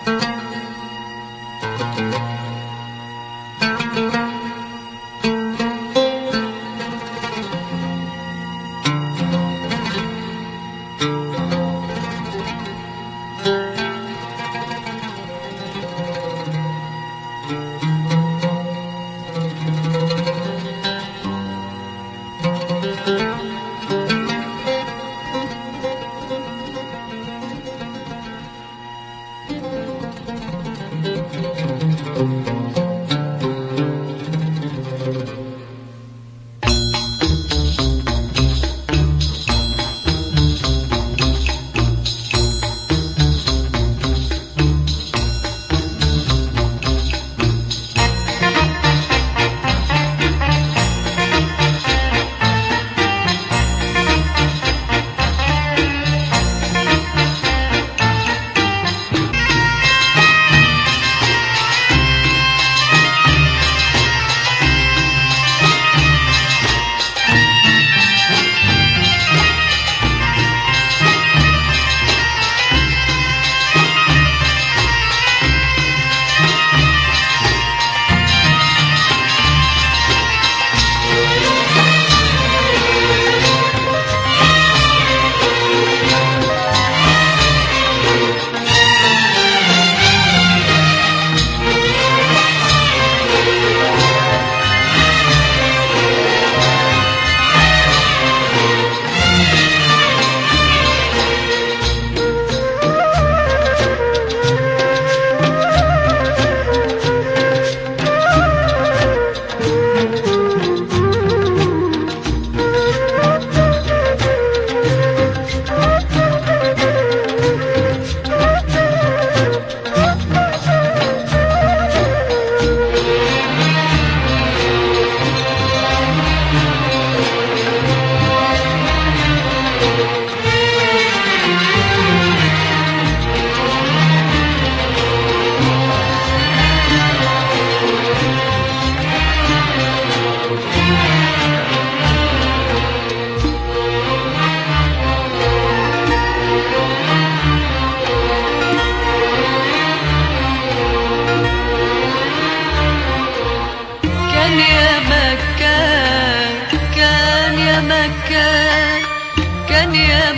كان يا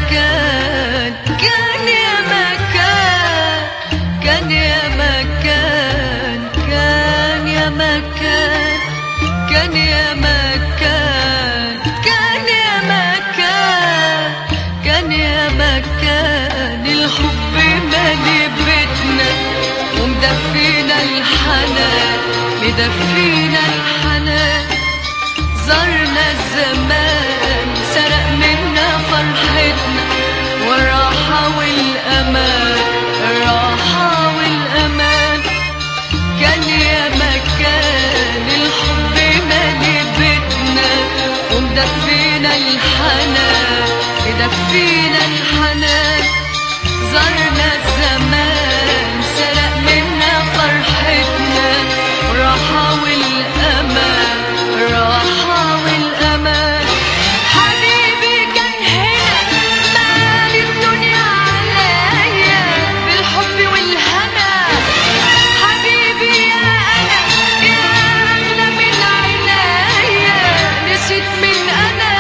مكان كان يا مكان كان يا مكان كان يا مكان كان يا مكان كان يا مكان كان يا مكان الحب مالي بيتنا ومدفينا الحنان مدفينا الحنان زرنا الزمان سرق منا فرحتنا والراحة والأمان الراحة والأمان كان يا مكان الحب مالي بيتنا ومدفينا الحنان مدفينا الحنان زرنا الزمان سرق منا فرحتنا الراحة والأمان الراحة والأمان حبيبي كان هنا مال الدنيا عليا بالحب والهنا حبيبي يا أنا يا أغلى من عينيا نسيت من أنا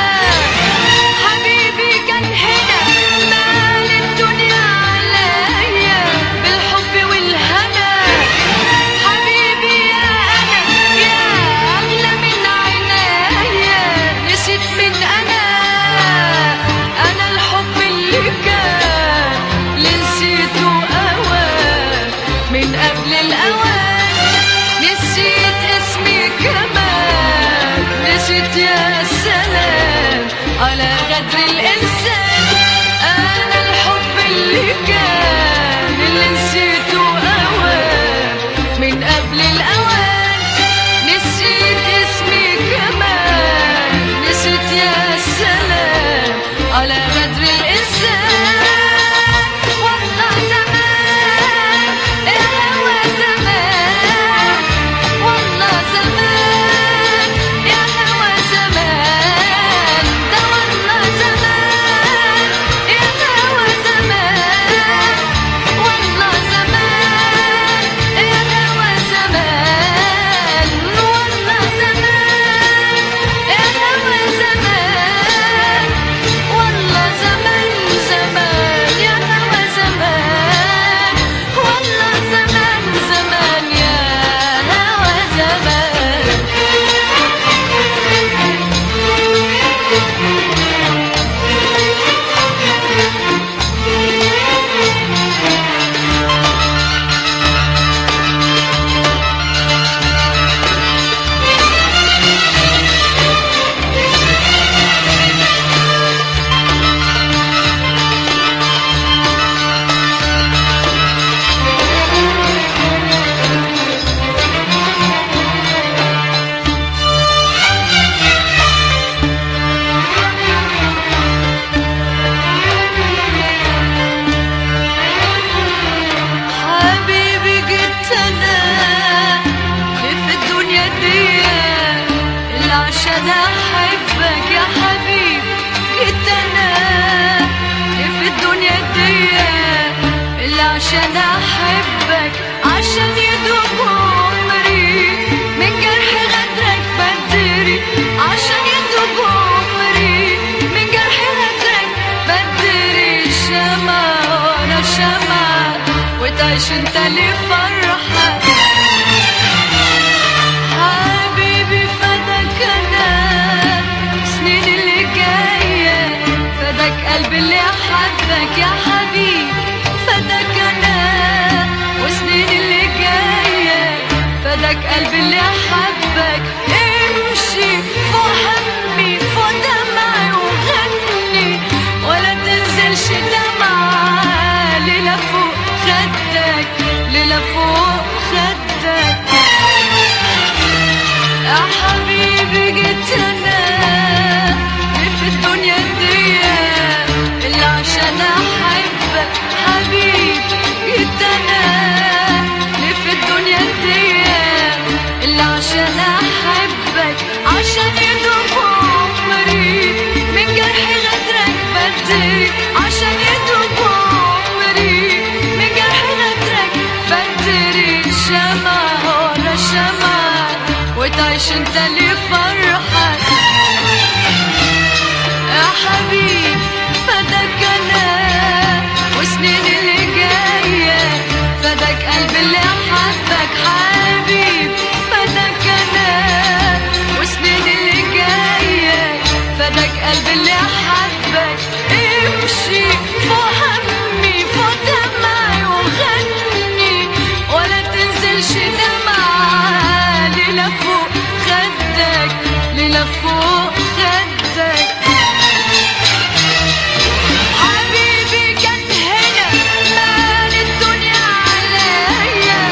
حبيبي كان هنا مال الدنيا عليا لي فرحة حبيبي فداك انا سنين اللي جاية فداك قلبي اللي حبك يا حبيبي فداك انا وسنين اللي جاية فداك قلبي اللي حبك امشي فوق همي فوق دمعي وغني ولا تنزلش دمعة ليلة فوق خدك ليلة فوق خدك يا حبيبي جيت انا في الدنيا دي اللي عشان احبك حبيبي جيت انا في الدنيا دي اللي عشان احبك عشان يدوب عمري من جرح غدرك بدري عشان يدوب عمري من جرح غدرك بدري شمع ورا شمع وتعيش انت لي فرحك يا حبيبي فداك انا وسنين اللي جايه فداك قلبي اللي حبك حبيبي فداك انا وسنين اللي جايه فداك قلبي اللي حبك امشي فوق همي فوق دمعي وغني ولا تنزلش دمعة ليلة فوق خدك ليلة فوق خدك حبيبي كانت هنا مال الدنيا عليا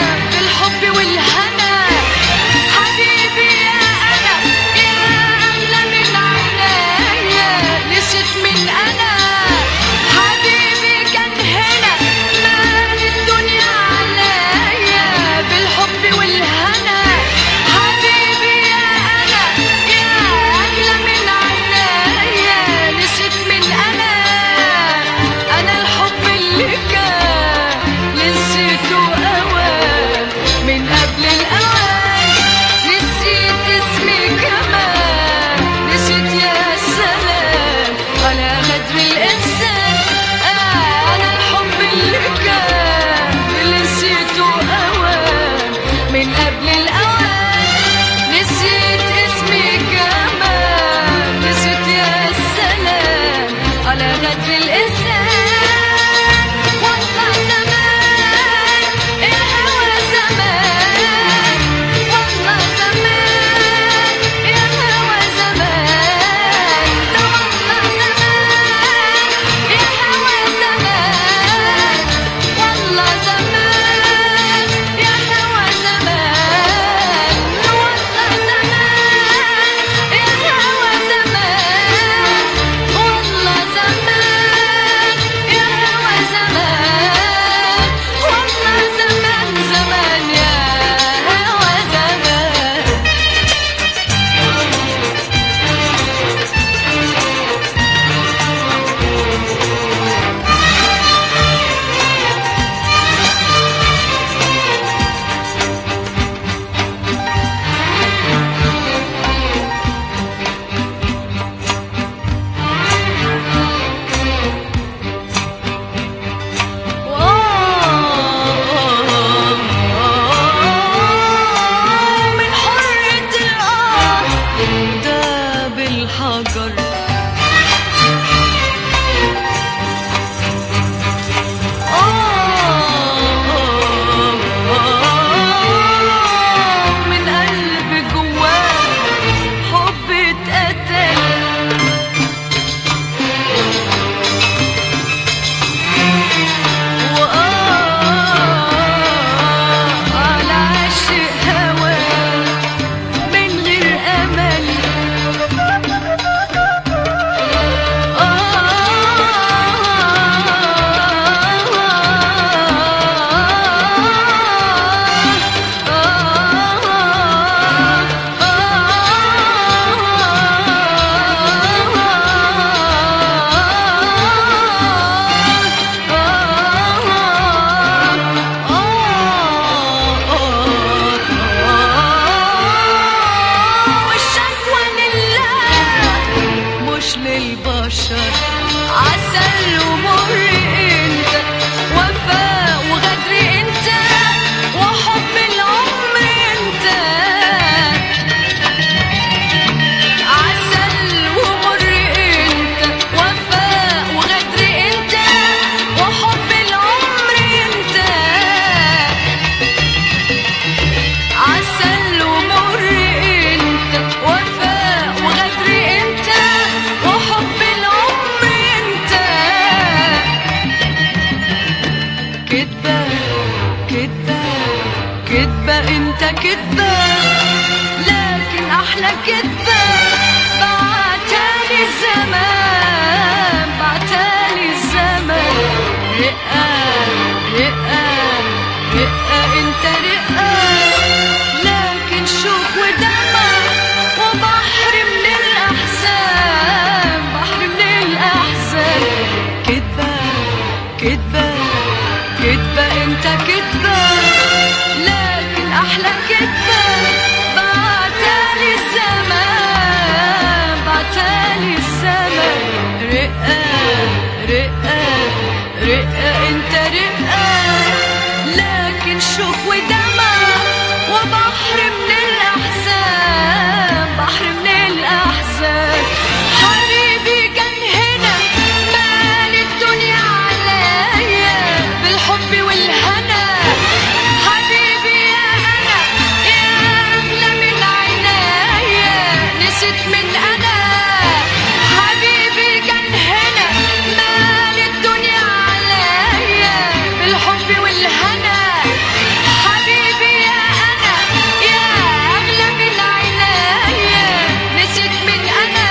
كدبة انت كدبة لكن احلى كدبة بعتالي الزمان بعتالي الزمان رقة رقة رقة انت رقة لكن شوق ودمع وبحر من الاحزان بحر من الاحزان كدبة كدبة كدبة انت كدبة لكن احلى كدبة بعتالي الزمان بعتالي الزمان رقة رقة رقة انت رقة لكن شوق ودمع وبحر من الاحزان بحر من الاحزان حبيبي كان هنا مال الدنيا عليا بالحب والهنا حبيبي يا انا يا اغلى من عينيا نسيت من انا حبيبي كان هنا مال الدنيا عليا بالحب والهنا حبيبي يا انا يا اغلى من عينيا نسيت من انا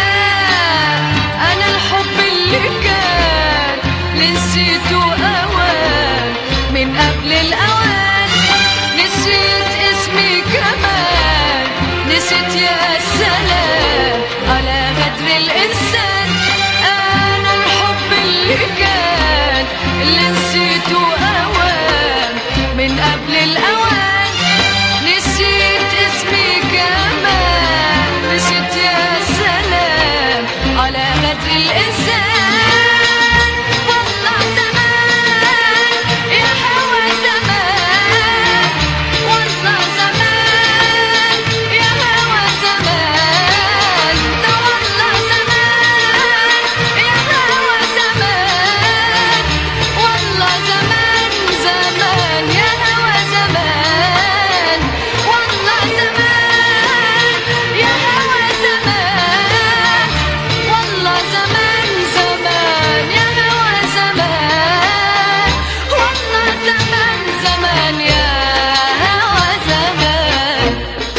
انا الحب اللي كان اللي نسيته اوان من قبل الاوان نسيت اسمي كمان نسيت يا سلام على غدر الانسان انا الحب اللي كان اللي نسيته اوان من قبل الاوان نسيت اسمي كمان نسيت يا سلام على غدر الانسان والله زمان يا هوى زمان والله زمان يا هوى زمان ده والله زمان يا هوى زمان والله زمان زمان يا هوى زمان والله زمان يا هوى زمان والله زمان زمان يا هوى زمان والله زمان زمان يا هوى زمان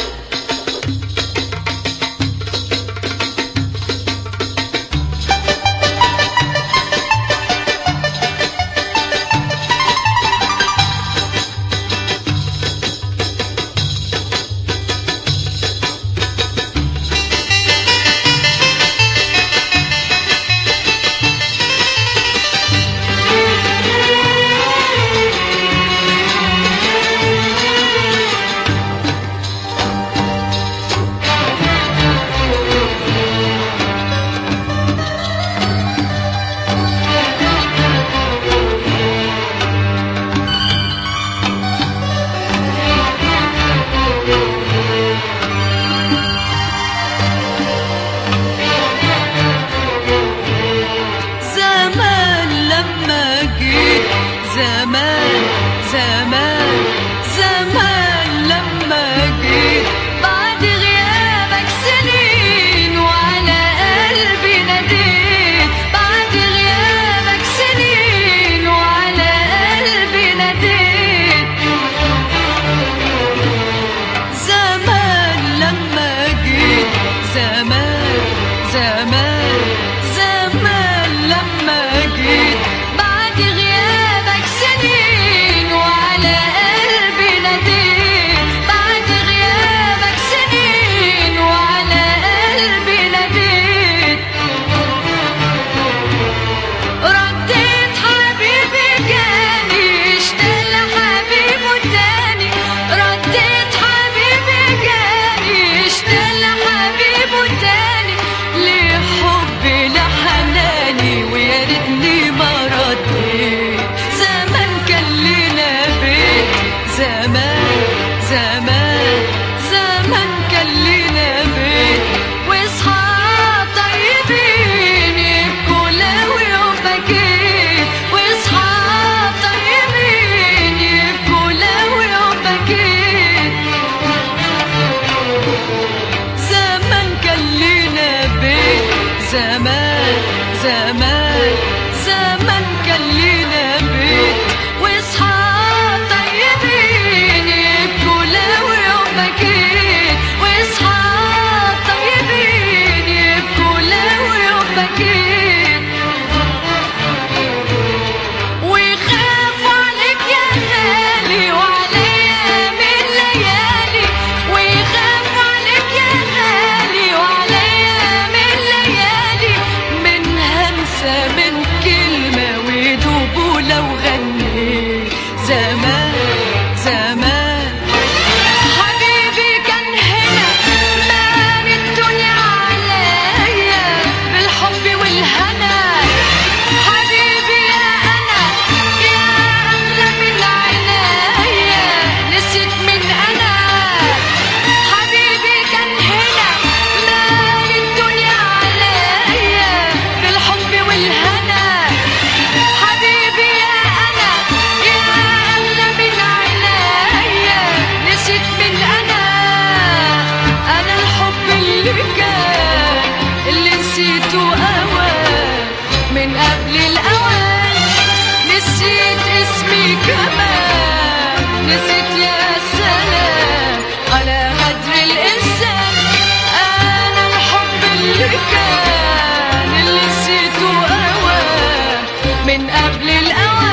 زمان لما جيت زمان زمان زمان لما جيت بعد غيابك سنين وعلى قلبي ناديت بعد غيابك سنين وعلى قلبي ناديت زمان لما جيت زمان زمان زمان لما جيت بعد غيابك سنين وعلى قلبي ناديت بعد غيابك سنين وعلى قلبي ناديت رديت حبيبي جاني اشتاق لحبيبه تاني رديت حبيبي جاني اشتاق لحبيبه تاني لحبي لحناني ويا ريتني ما رديت زمان كان لينا بيت زمان زمان زمان كان لينا بيت واصحاب طيبين يبكوا لو يوم بكيت واصحاب طيبين يبكوا لو يوم بكيت زمان كان لينا بيت زمان زمان زمان كان لينا بيت واصحاب طيبين يبكوا حسيت يا سلام على غدر الإنسان أنا الحب اللي كان اللي نسيته أوام من قبل الأوان